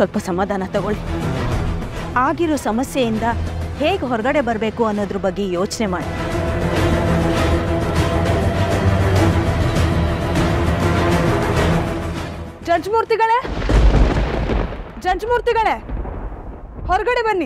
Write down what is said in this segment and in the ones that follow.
ಸ್ವಲ್ಪ ಸಮಾಧಾನ ತಗೊಳ್ಳಿ ಆಗಿರೋ ಸಮಸ್ಯೆಯಿಂದ ಹೇಗೆ ಹೊರಗಡೆ ಬರಬೇಕು ಅನ್ನೋದ್ರ ಬಗ್ಗೆ ಯೋಚನೆ ಮಾಡಿ ಜಡ್ಜ್ ಮೂರ್ತಿಗಳೇ ಜಡ್ಜ್ ಮೂರ್ತಿಗಳೇ ಹೊರಗಡೆ ಬನ್ನಿ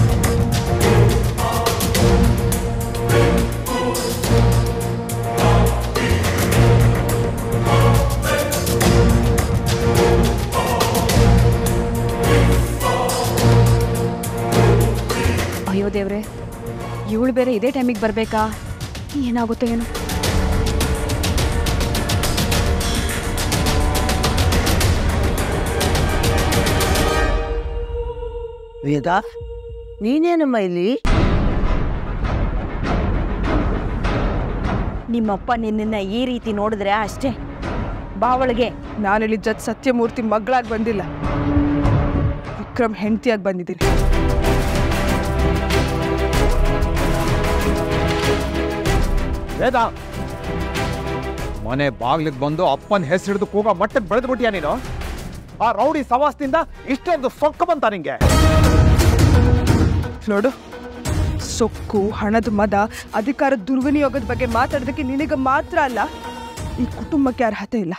ಅಯ್ಯೋ ದೇವ್ರೆ ಇವಳು ಬೇರೆ ಇದೇ ಟೈಮಿಗೆ ಬರಬೇಕಾ ಏನಾಗುತ್ತೋ ಏನೋ ವೇದ ನೀನೇನಮ್ಮ ಇಲ್ಲಿ ನಿಮ್ಮಪ್ಪ ನಿನ್ನನ್ನು ಈ ರೀತಿ ನೋಡಿದ್ರೆ ಅಷ್ಟೇ ಬಾವಳಿಗೆ ನಾನಿಲ್ಲಿ ಜಡ್ ಸತ್ಯಮೂರ್ತಿ ಮಗಳಾಗಿ ಬಂದಿಲ್ಲ ವಿಕ್ರಮ್ ಹೆಂಡತಿಯಾಗಿ ಬಂದಿದ್ದೀನಿ ವೇದ ಮನೆ ಬಾಗ್ಲಿಗೆ ಬಂದು ಅಪ್ಪನ ಹೆಸರಿಡ್ದು ಕೂಗ ಮಟ್ಟಕ್ಕೆ ಬೆಳೆದು ಬಿಟ್ಟಿಯಾ ನೀನು ಆ ರೌಡಿ ಸವಾಸದಿಂದ ಇಷ್ಟೊಂದು ಸೊಕ್ಕ ಬಂತ ನಿಂಗೆ ನೋಡು ಸೊಕ್ಕು ಹಣದ ಮದ ಅಧಿಕಾರದ ದುರ್ವಿನಿಯೋಗದ ಬಗ್ಗೆ ಮಾತಾಡೋದಕ್ಕೆ ನಿನಗೆ ಮಾತ್ರ ಅಲ್ಲ ಈ ಕುಟುಂಬಕ್ಕೆ ಅರ್ಹತೆ ಇಲ್ಲ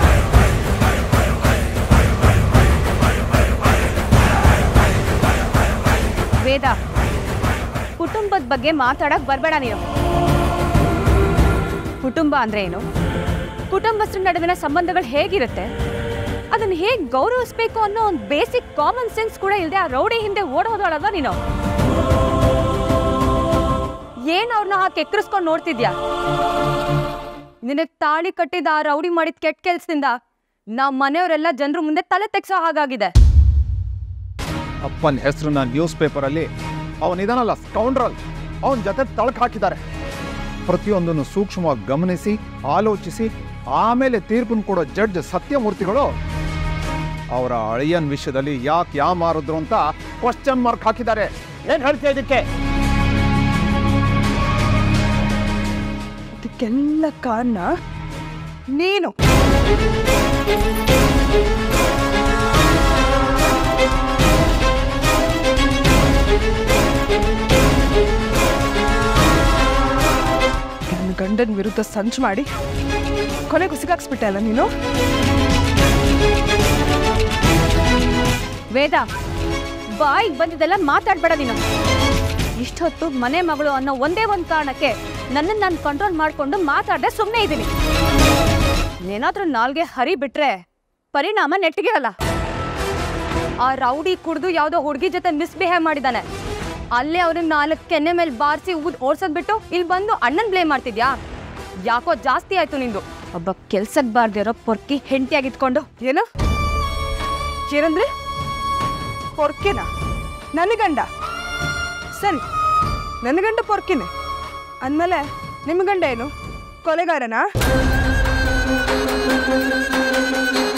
ವೇದ ಕುಟುಂಬದ ಬಗ್ಗೆ ಮಾತಾಡಕ್ ಬರ್ಬೇಡ ನೀನು ಕುಟುಂಬ ಅಂದ್ರೆ ಏನು ಕುಟುಂಬಸ್ಥರ ನಡುವಿನ ಸಂಬಂಧಗಳು ಹೇಗಿರುತ್ತೆ ಅದನ್ನ ಹೇಗ್ ಗೌರವಿಸ್ಬೇಕು ಅನ್ನೋ ಒಂದು ಬೇಸಿಕ್ ಕಾಮನ್ ಸೆನ್ಸ್ ಕೂಡ ಇಲ್ಲದೆ ಆ ರೌಡಿ ಹಿಂದೆ ಓಡ್ ಹೋದೋಳಲ್ವಾ ನೀನು ಏನ್ ಅವ್ರನ್ನ ಹಾಕಿ ಎಕ್ಕರಿಸ್ಕೊಂಡು ನೋಡ್ತಿದ್ಯಾ ನಿನಗ್ ತಾಳಿ ಕಟ್ಟಿದ ಆ ರೌಡಿ ಮಾಡಿದ ಕೆಟ್ಟ ಕೆಲ್ಸದಿಂದ ನಾವ್ ಮನೆಯವರೆಲ್ಲ ಜನರು ಮುಂದೆ ತಲೆ ತೆಗ್ಸೋ ಹಾಗಾಗಿದೆ ಅಪ್ಪನ ಹೆಸರನ್ನ ನ್ಯೂಸ್ ಪೇಪರಲ್ಲಿ ಅವನಿದಾನಲ್ಲ ಸ್ಕೌಂಡ್ರಲ್ ಅವನ ಜೊತೆ ತಳಕ್ ಹಾಕಿದ್ದಾರೆ ಪ್ರತಿಯೊಂದನ್ನು ಸೂಕ್ಷ್ಮವಾಗಿ ಗಮನಿಸಿ ಆಲೋಚಿಸಿ ಆಮೇಲೆ ತೀರ್ಪನ್ನು ಕೊಡೋ ಜಡ್ಜ್ ಸತ್ಯಮೂರ್ತಿಗಳು ಅವರ ಅಳಿಯನ್ ವಿಷಯದಲ್ಲಿ ಯಾಕೆ ಯಾ ಮಾರಿದ್ರು ಅಂತ ಕ್ವಶನ್ ಮಾರ್ಕ್ ಹಾಕಿದ್ದಾರೆ ಏನ್ ಹೇಳ್ತೀಯ ಇದಕ್ಕೆ ಇದಕ್ಕೆಲ್ಲ ಕಾರಣ ನೀನು ನನ್ನ ಗಂಡನ ವಿರುದ್ಧ ಸಂಚು ಮಾಡಿ ಕೊನೆಗೂ ಸಿಗಾಕ್ಸ್ಬಿಟ್ಟೆ ಅಲ್ಲ ನೀನು ವೇದ ಬಾಯಿಗೆ ಬಂದಿದ್ದೆಲ್ಲ ಮಾತಾಡ್ಬೇಡ ನೀನು ಇಷ್ಟೊತ್ತು ಮನೆ ಮಗಳು ಅನ್ನೋ ಒಂದೇ ಒಂದು ಕಾರಣಕ್ಕೆ ನನ್ನನ್ನು ನಾನು ಕಂಟ್ರೋಲ್ ಮಾಡಿಕೊಂಡು ಮಾತಾಡದೆ ಸುಮ್ಮನೆ ಇದ್ದೀನಿ ಏನಾದ್ರೂ ನಾಲ್ಗೆ ಹರಿ ಬಿಟ್ರೆ ಪರಿಣಾಮ ನೆಟ್ಟಿಗಿರಲ್ಲ ಆ ರೌಡಿ ಕುಡ್ದು ಯಾವುದೋ ಹುಡುಗಿ ಜೊತೆ ಮಿಸ್ಬಿಹೇವ್ ಮಾಡಿದಾನೆ ಅಲ್ಲೇ ಅವ್ರನ್ನ ನಾಲ್ಕು ಕೆನ್ನೆ ಮೇಲೆ ಬಾರಿಸಿ ಊದ್ ಓಡ್ಸೋದ್ ಬಿಟ್ಟು ಇಲ್ಲಿ ಬಂದು ಅಣ್ಣನ್ ಬ್ಲೇಮ್ ಮಾಡ್ತಿದ್ಯಾ ಯಾಕೋ ಜಾಸ್ತಿ ಆಯ್ತು ನಿಂದು ಒಬ್ಬ ಕೆಲ್ಸಕ್ಕೆ ಬಾರ್ದಿರೋ ಪೊರ್ಕಿ ಹೆಂಡತಿಯಾಗಿತ್ಕೊಂಡು ಏನು ಏನಂದ್ರೆ ಪೊರ್ಕೆನ ನನ್ನ ಗಂಡ ಸರಿ ನನ್ನ ಗಂಡ ಪೊರ್ಕಿನೇ ಅಂದಮೇಲೆ ನಿಮ್ಮ ಗಂಡ ಏನು ಕೊಲೆಗಾರನಾ